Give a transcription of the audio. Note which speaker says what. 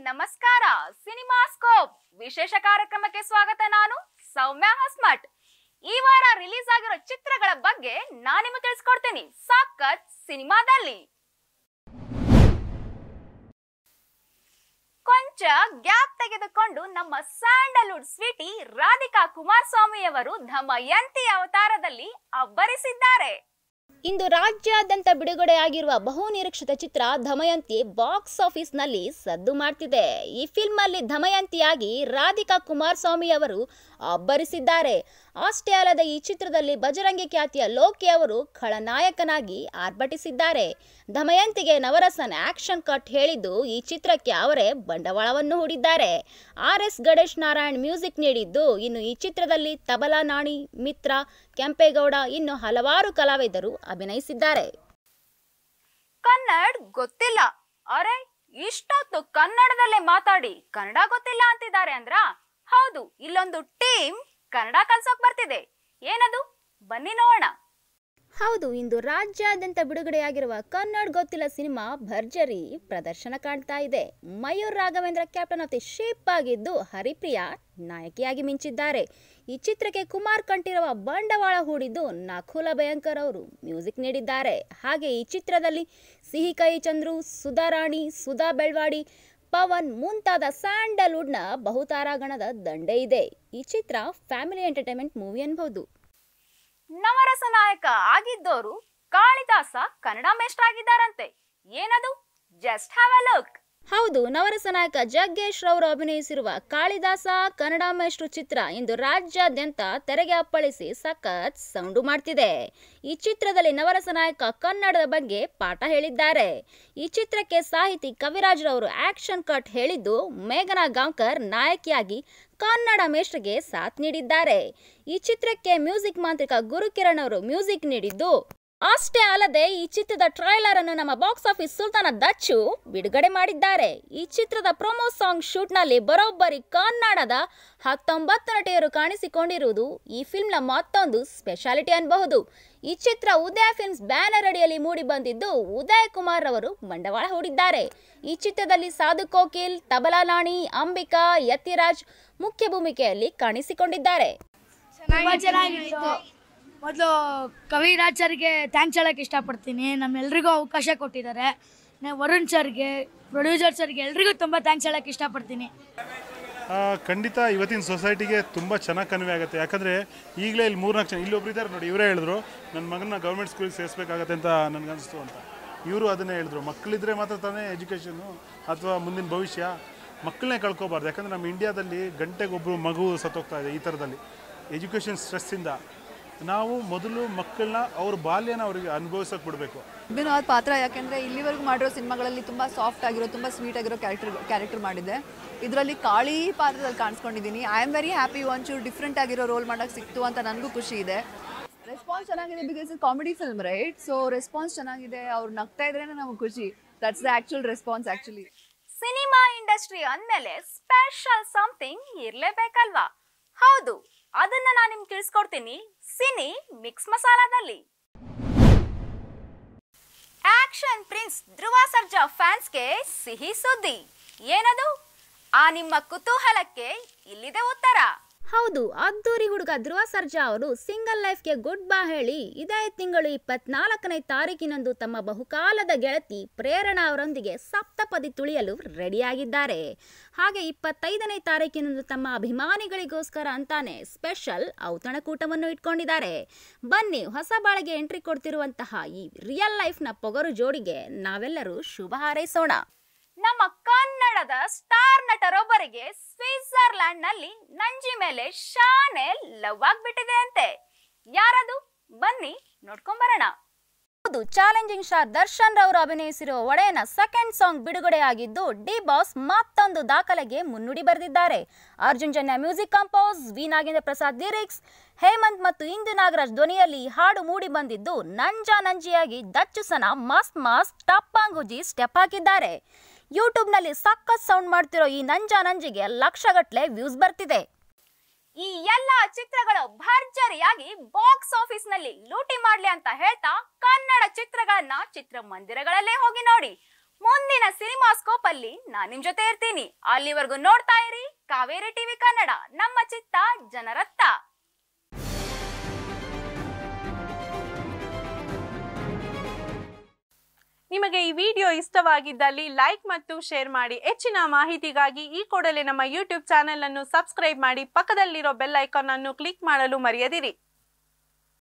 Speaker 1: ನಮಸ್ಕಾರ ಸಿನಿಮಾಸ್ಕೋಪ್ ವಿಶೇಷ ಕಾರ್ಯಕ್ರಮಕ್ಕೆ ಸ್ವಾಗತ ನಾನು ಸೌಮ್ಯ ಹಸ್ಮಟ್ ಈ ವಾರ ರಿಲೀಸ್ ಆಗಿರೋ ಚಿತ್ರಗಳ ಬಗ್ಗೆ ನಾನು ನಿಮಗೆ ತಿಳಿಸ್ಕೊಡ್ತೀನಿ ಸಾಕತ್ ಸಿನಿಮಾದಲ್ಲಿ ಕೊಂಚ ಗ್ಯಾಪ್ ತೆಗೆದುಕೊಂಡು ನಮ್ಮ ಸ್ಯಾಂಡಲ್ವುಡ್ ಸ್ವೀಟಿ ರಾಧಿಕಾ ಕುಮಾರಸ್ವಾಮಿಯವರು ದಮಯಂತಿ ಅವತಾರದಲ್ಲಿ ಅಬ್ಬರಿಸಿದ್ದಾರೆ
Speaker 2: ಇಂದು ರಾಜ್ಯಾದ್ಯಂತ ಬಿಡುಗಡೆಯಾಗಿರುವ ಬಹುನಿರೀಕ್ಷಿತ ಚಿತ್ರ ಧಮಯಂತಿ ಬಾಕ್ಸ್ ಆಫೀಸ್ನಲ್ಲಿ ಸದ್ದು ಮಾಡ್ತಿದೆ ಈ ಫಿಲ್ಮ್ ಅಲ್ಲಿ ಧಮಯಂತಿಯಾಗಿ ರಾಧಿಕಾ ಕುಮಾರಸ್ವಾಮಿ ಅವರು ಅಬ್ಬರಿಸಿದ್ದಾರೆ ಅಷ್ಟೇ ಅಲ್ಲದೆ ಈ ಚಿತ್ರದಲ್ಲಿ ಬಜರಂಗಿ ಖ್ಯಾತಿಯ ಲೋಕಿ ಅವರು ಖಳನಾಯಕನಾಗಿ ಆರ್ಭಟಿಸಿದ್ದಾರೆ ಧಮಯಂತಿಗೆ ನವರಸನ್ ಆಕ್ಷನ್ ಕಟ್ ಹೇಳಿದ್ದು ಈ ಚಿತ್ರಕ್ಕೆ ಅವರೇ ಬಂಡವಾಳವನ್ನು ಹೂಡಿದ್ದಾರೆ R S Ganesh Narayan music ನೀಡಿದ್ದು ಇನ್ನು ಈ ಚಿತ್ರದಲ್ಲಿ ತಬಲಾ ನಾಣಿ ಮಿತ್ರ ಕೆಂಪೇಗೌಡ ಇನ್ನು ಹಲವಾರು ಕಲಾವಿದರು ಅಭಿನಯಿಸಿದ್ದಾರೆ
Speaker 1: ಕನ್ನಡ್ ಗೊತ್ತಿಲ್ಲ ಅರೆ ಇಷ್ಟೊತ್ತು ಕನ್ನಡದಲ್ಲೇ ಮಾತಾಡಿ ಕನ್ನಡ ಗೊತ್ತಿಲ್ಲ ಅಂತಿದ್ದಾರೆ ಅಂದ್ರ ಹೌದು ಇಲ್ಲೊಂದು ಟೀಮ್ ಕನ್ನಡ ಕಲ್ಸೋಕ್ ಬರ್ತಿದೆ ಏನದು ಬನ್ನಿ ನೋಡೋಣ
Speaker 2: ಹೌದು ಇಂದು ರಾಜ್ಯಾದ್ಯಂತ ಬಿಡುಗಡೆಯಾಗಿರುವ ಕನ್ನಡ ಗೊತ್ತಿಲ್ಲ ಸಿನಿಮಾ ಭರ್ಜರಿ ಪ್ರದರ್ಶನ ಕಾಣ್ತಾ ಇದೆ Mayur Raghavendra captain of the ship ಆಗಿದ್ದು ಹರಿಪ್ರಿಯಾ ನಾಯಕಿಯಾಗಿ ಮಿಂಚಿದ್ದಾರೆ ಈ ಚಿತ್ರಕ್ಕೆ ಕುಮಾರ್ ಕಂಠೀರವ ಬಂಡವಾಳ ಹೂಡಿದ್ದು ನಕುಲ ಭಯಂಕರ್ ಅವರು ಮ್ಯೂಸಿಕ್ ನೀಡಿದ್ದಾರೆ ಹಾಗೆ ಈ ಚಿತ್ರದಲ್ಲಿ ಸಿಹಿ ಕೈ ಚಂದ್ರು ಸುಧಾರಾಣಿ ಸುಧಾ ಬೆಳ್ವಾಡಿ ಪವನ್ ಮುಂತಾದ ಸ್ಯಾಂಡಲ್ವುಡ್ನ ಬಹುತಾರಾಗಣದ ದಂಡೆ ಇದೆ ಈ ಚಿತ್ರ ಫ್ಯಾಮಿಲಿ ಎಂಟರ್ಟೈನ್ಮೆಂಟ್ ಮೂವಿ ಅನ್ಬಹುದು
Speaker 1: ನವರಸ ನಾಯಕ ಆಗಿದ್ದೋರು ಕಾಳಿದಾಸ ಕನ್ನಡ ಮೇಷ್ಟ್ರ ಆಗಿದ್ದಾರಂತೆ ಏನದು ಜಸ್ಟ್ ಹ್ಯಾವ್ ಅ ಲುಕ್
Speaker 2: ಹೌದು ನವರಸ ನಾಯಕ ಜಗ್ಗೇಶ್ ರವರು ಅಭಿನಯಿಸಿರುವ ಕಾಳಿದಾಸ ಕನ್ನಡ ಮೇಷ್ಟ್ರು ಚಿತ್ರ ಇಂದು ರಾಜ್ಯಾದ್ಯಂತ ತೆರೆಗೆ ಅಪ್ಪಳಿಸಿ ಸಖತ್ ಸೌಂಡು ಮಾಡ್ತಿದೆ ಈ ಚಿತ್ರದಲ್ಲಿ ನವರಸ ನಾಯಕ ಕನ್ನಡದ ಬಗ್ಗೆ ಪಾಠ ಹೇಳಿದ್ದಾರೆ ಈ ಚಿತ್ರಕ್ಕೆ ಸಾಹಿತಿ ಕವಿರಾಜ್ ರವರು ಆಕ್ಷನ್ ಕಟ್ ಹೇಳಿದ್ದು ಮೇಘನಾ ಗಾಂವ್ಕರ್ ನಾಯಕಿಯಾಗಿ ಕನ್ನಡ ಮೇಷ್ಟ್ರಿಗೆ ಸಾಥ್ ನೀಡಿದ್ದಾರೆ ಈ ಚಿತ್ರಕ್ಕೆ ಮ್ಯೂಸಿಕ್ ಮಾಂತ್ರಿಕ ಗುರುಕಿರಣ್ ಅವರು ಮ್ಯೂಸಿಕ್ ನೀಡಿದ್ದು ಅಷ್ಟೇ ಅಲ್ಲದೆ ಈ ಚಿತ್ರದ ಟ್ರೈಲರ್ ಅನ್ನು ನಮ್ಮ ಬಾಕ್ಸ್ ಆಫೀಸ್ ಸುಲ್ತಾನ ದಚ್ಚು ಬಿಡುಗಡೆ ಮಾಡಿದ್ದಾರೆ ಈ ಚಿತ್ರದ ಪ್ರೊಮೋ ಸಾಂಗ್ ಶೂಟ್ನಲ್ಲಿ ಬರೋಬ್ಬರಿ ಕನ್ನಡದ ಹತ್ತೊಂಬತ್ತು ನಟಿಯರು ಕಾಣಿಸಿಕೊಂಡಿರುವುದು ಈ ಫಿಲ್ಮ್ನ ಮತ್ತೊಂದು ಸ್ಪೆಷಾಲಿಟಿ ಅನ್ಬಹುದು ಈ ಚಿತ್ರ ಉದಯ ಫಿಲ್ಮ್ಸ್ ಬ್ಯಾನರ್ ಅಡಿಯಲ್ಲಿ ಮೂಡಿ ಬಂದಿದ್ದು ಉದಯ್ ಕುಮಾರ್ ಅವರು ಬಂಡವಾಳ ಹೂಡಿದ್ದಾರೆ ಈ ಚಿತ್ರದಲ್ಲಿ ಸಾಧು ಕೋಕಿಲ್ ತಬಲಾ ನಾಣಿ ಅಂಬಿಕಾ ಯತಿರಾಜ್ ಮುಖ್ಯ ಭೂಮಿಕೆಯಲ್ಲಿ ಕಾಣಿಸಿಕೊಂಡಿದ್ದಾರೆ
Speaker 3: ತುಂಬ ಚೆನ್ನಾಗಿತ್ತು ಮೊದಲು ಕವಿರಾಜ್ ಥ್ಯಾಂಕ್ಸ್ ಹೇಳಕ್ಕೆ ಇಷ್ಟಪಡ್ತೀನಿ ನಮ್ಮೆಲ್ರಿಗೂ ಅವಕಾಶ ಕೊಟ್ಟಿದ್ದಾರೆ ನೆ- ವರುಣ್ ಸರ್ಗೆ ಪ್ರೊಡ್ಯೂಸರ್ ಸರ್ಗೆ ಎಲ್ರಿಗೂ ತುಂಬ ಥ್ಯಾಂಕ್ಸ್ ಹೇಳಕ್ಕೆ ಇಷ್ಟಪಡ್ತೀನಿ
Speaker 4: ಆ, ಖಂಡಿತ ಇವತ್ತಿನ ಸೊಸೈಟಿಗೆ ತುಂಬ ಚೆನ್ನಾಗಿ ಕನ್ವೆ ಆಗುತ್ತೆ ಯಾಕಂದರೆ ಈಗಲೇ ಇಲ್ಲಿ ಮೂರ್ನಾಲ್ಕು ಜನ ಇಲ್ಲೊಬ್ರು ಇದ್ದಾರೆ ನೋಡಿ ಇವರೇ ಹೇಳಿದ್ರು ನನ್ನ ಮಗನ ಗೌರ್ಮೆಂಟ್ ಸ್ಕೂಲಿಗೆ ಸೇರಿಸ್ಬೇಕಾಗತ್ತೆ ಅಂತ ನನಗನ್ನಿಸ್ತು ಅಂತ ಇವರು ಅದನ್ನೇ ಹೇಳಿದ್ರು ಮಕ್ಕಳಿದ್ರೆ ಮಾತ್ರ ತಾನೇ ಎಜುಕೇಷನ್ನು ಅಥವಾ ಮುಂದಿನ ಭವಿಷ್ಯ ಮಕ್ಕಳನ್ನೇ ಕಳ್ಕೊಬಾರ್ದು ಯಾಕಂದರೆ ನಮ್ಮ ಇಂಡಿಯಾದಲ್ಲಿ ಗಂಟೆಗೊಬ್ಬರು ಮಗು ಸತ್ತೋಗ್ತಾ ಇದೆ ಈ ಥರದಲ್ಲಿ ಎಜುಕೇಷನ್ ಸ್ಟ್ರೆಸ್ಸಿಂದ ನಾವು ಮೊದಲು ಮಕ್ಕಳನ್ನ ಅವ್ರ ಬಾಲ್ಯನ ಅವರಿಗೆ ಅನುಭವಿಸೋಕೆ ಬಿಡಬೇಕು
Speaker 5: ವಿಭಿನ್ನವಾದ ಪಾತ್ರ ಯಾಕೆಂದರೆ ಇಲ್ಲಿವರೆಗೂ ಮಾಡಿರೋ ಸಿನಿಮಾಗಳಲ್ಲಿ ತುಂಬ ಸಾಫ್ಟ್ ಆಗಿರೋ ತುಂಬ ಸ್ವೀಟ್ ಆಗಿರೋ ಕ್ಯಾರೆಕ್ಟರ್ ಕ್ಯಾರೆಕ್ಟರ್ ಮಾಡಿದೆ ಇದರಲ್ಲಿ ಕಾಳಿ ಪಾತ್ರದಲ್ಲಿ ಕಾಣಿಸ್ಕೊಂಡಿದ್ದೀನಿ ಐ ಆಮ್ ವೆರಿ ಹ್ಯಾಪಿ ಒಂಚೂರು ಡಿಫ್ರೆಂಟ್ ಆಗಿರೋ ರೋಲ್ ಮಾಡೋಕ್ಕೆ ಸಿಕ್ತು ಅಂತ ನನಗೂ ಖುಷಿ ಇದೆ ರೆಸ್ಪಾನ್ಸ್ ಚೆನ್ನಾಗಿದೆ because comedy film right so response ಚೆನ್ನಾಗಿದೆ ಅವ್ರು ನಗ್ತಾ ಇದ್ರೇನೆ ನಮಗೆ ಖುಷಿ that's the actual response actually
Speaker 1: cinema industry ಅಂದ್ಮೇಲೆ ಸ್ಪೆಷಲ್ ಸಮಥಿಂಗ್ ಇರ್ಲೇಬೇಕಲ್ವಾ ಹೌದು ಅದನ್ನ ನಾನು ನಿಮ್ಗೆ ತಿಳಿಸ್ಕೊಡ್ತೀನಿ ಸಿನಿ ಮಿಕ್ಸ್ ಮಸಾಲಾದಲ್ಲಿ ಆಕ್ಷನ್ ಪ್ರಿನ್ಸ್ ಧ್ರುವ ಸರ್ಜಾ ಫ್ಯಾನ್ಸ್ಗೆ ಸಿಹಿ ಸುದ್ದಿ ಏನದು ಆ ನಿಮ್ಮ ಕುತೂಹಲಕ್ಕೆ ಇಲ್ಲಿದೆ ಉತ್ತರ
Speaker 2: ಹೌದು ಅದ್ದೂರಿ ಹುಡುಗ ಧ್ರುವ ಸರ್ಜಾ ಅವರು ಸಿಂಗಲ್ ಲೈಫ್ಗೆ ಗುಡ್ ಬಾ ಹೇಳಿ ಇದೇ ತಿಂಗಳು ಇಪ್ಪತ್ನಾಲ್ಕನೇ ತಾರೀಕಿನಂದು ತಮ್ಮ ಬಹುಕಾಲದ ಗೆಳತಿ ಪ್ರೇರಣಾ ಅವರೊಂದಿಗೆ ಸಪ್ತಪದಿ ತುಳಿಯಲು ರೆಡಿಯಾಗಿದ್ದಾರೆ ಹಾಗೆ ಇಪ್ಪತ್ತೈದನೇ ತಾರೀಕಿನಂದು ತಮ್ಮ ಅಭಿಮಾನಿಗಳಿಗೋಸ್ಕರ ಅಂತಾನೆ ಸ್ಪೆಷಲ್ ಔತಣಕೂಟವನ್ನು ಇಟ್ಕೊಂಡಿದ್ದಾರೆ ಬನ್ನಿ ಹೊಸ ಬಾಳಿಗೆ ಎಂಟ್ರಿ ಕೊಡ್ತಿರುವಂತಹ ಈ ರಿಯಲ್ ಲೈಫ್ನ ಪೊಗರು ಜೋಡಿಗೆ ನಾವೆಲ್ಲರೂ ಶುಭ ಹಾರೈಸೋಣ
Speaker 1: ನಮ್ಮ ಕನ್ನಡದ ಸ್ಟಾರ್ ನಟರೊಬ್ಬರಿಗೆ ಸ್ವಿಟ್ಜರ್ಲ್ಯಾಂಡ್ ನಲ್ಲಿ ನಂಜಿ ಮೇಲೆ ಶಾನೆ ಲವ್ ಆಗ್ಬಿಟ್ಟಿದೆ ಅಂತೆ ಯಾರದು ಬನ್ನಿ ನೋಡ್ಕೊಂಬರೋಣ
Speaker 2: ಹೌದು ಚಾಲೆಂಜಿಂಗ್ ಸ್ಟಾರ್ ದರ್ಶನ್ ರವರು ಅಭಿನಯಿಸಿರುವ ಒಡೆಯನ ಸೆಕೆಂಡ್ ಸಾಂಗ್ ಬಿಡುಗಡೆಯಾಗಿದ್ದು ಡಿ ಬಾಸ್ ಮತ್ತೊಂದು ದಾಖಲೆಗೆ ಮುನ್ನುಡಿ ಬರೆದಿದ್ದಾರೆ Arjun Janya music compose V Nagendra Prasad lyrics Hemanth ಮತ್ತು ಇಂದು ನಾಗರಾಜ್ ಧ್ವನಿಯಲ್ಲಿ ಈ ಹಾಡು ಮೂಡಿ ಬಂದಿದ್ದು ನಂಜ ನಂಜಿಯಾಗಿ ದಚ್ಚುಸನ ಮಸ್ತ್ ಮಸ್ತ್ ಟಪ್ಪಾಂಗುಜಿ ಸ್ಟೆಪ್ ಹಾಕಿದ್ದಾರೆ ಯೂಟ್ಯೂಬ್ನಲ್ಲಿ ಸಖತ್ ಸೌಂಡ್ ಮಾಡ್ತಿರೋ ಈ ನಂಜ ನಂಜಿಗೆ ಲಕ್ಷಗಟ್ಲೆ ವ್ಯೂಸ್ ಬರ್ತಿದೆ
Speaker 1: ಈ ಎಲ್ಲ ಚಿತ್ರಗಳು ಭರ್ಜರಿಯಾಗಿ ಬಾಕ್ಸ್ ಆಫೀಸ್ ನಲ್ಲಿ ಲೂಟಿ ಮಾಡ್ಲಿ ಅಂತ ಹೇಳ್ತಾ ಕನ್ನಡ ಚಿತ್ರಗಳನ್ನ ಚಿತ್ರಮಂದಿರಗಳಲ್ಲೇ ಹೋಗಿ ನೋಡಿ ಮುಂದಿನ ಸಿನಿಮಾಸ್ಕೋಪ್ ಅಲ್ಲಿ ನಾನ್ ನಿಮ್ ಜೊತೆ ಇರ್ತೀನಿ ಅಲ್ಲಿವರೆಗೂ ನೋಡ್ತಾ ಇರಿ ಕಾವೇರಿ ಟಿವಿ ಕನ್ನಡ ನಮ್ಮ ಚಿತ್ತ ಜನರತ್ತ
Speaker 6: ನಿಮಗೆ ಈ ವಿಡಿಯೋ ಇಷ್ಟವಾಗಿದ್ದಲ್ಲಿ ಲೈಕ್ ಮತ್ತು ಶೇರ್ ಮಾಡಿ ಹೆಚ್ಚಿನ ಮಾಹಿತಿಗಾಗಿ ಈ ಕೂಡಲೇ ನಮ್ಮ ಯೂಟ್ಯೂಬ್ ಚಾನೆಲ್ ಅನ್ನು ಸಬ್ಸ್ಕ್ರೈಬ್ ಮಾಡಿ ಪಕ್ಕದಲ್ಲಿರೋ ಬೆಲ್ ಐಕಾನ್ ಅನ್ನು ಕ್ಲಿಕ್ ಮಾಡಲು ಮರೆಯದಿರಿ